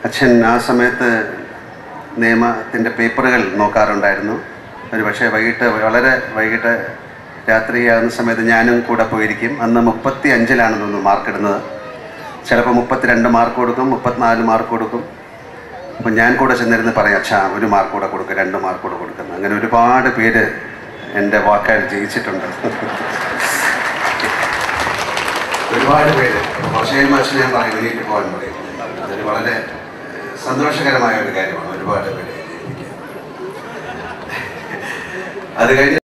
അച്ഛൻ ആ സമയത്ത് നിയമത്തിൻ്റെ പേപ്പറുകൾ നോക്കാറുണ്ടായിരുന്നു ഒരു പക്ഷേ വൈകിട്ട് വളരെ വൈകിട്ട് രാത്രിയാകുന്ന സമയത്ത് ഞാനും കൂടെ പോയിരിക്കും അന്ന് മുപ്പത്തി അഞ്ചിലാണ് തോന്നുന്നു മാർക്ക് ഇടുന്നത് ചിലപ്പോൾ മുപ്പത്തിരണ്ട് മാർക്ക് കൊടുക്കും മുപ്പത്തിനാല് മാർക്ക് കൊടുക്കും അപ്പം ഞാൻ കൂടെ ചെന്നിരുന്ന് പറയാം അച്ഛാ ഒരു മാർക്ക് കൂടെ കൊടുക്കുക രണ്ട് മാർക്ക് കൂടെ കൊടുക്കുന്നു അങ്ങനെ ഒരുപാട് പേര് എൻ്റെ വാക്കാൽ ജയിച്ചിട്ടുണ്ട് ഒരുപാട് പേര് ഹോഷയും മാഷിനെ ഞാൻ പറയും എണീറ്റ് പോകാൻ പറയും അതൊരു വളരെ ഏഹ്, സന്തോഷകരമായ ഒരു കാര്യമാണ് ഒരുപാട് പേര് ജയിപ്പിക്കുക. അത് കഴിഞ്ഞ്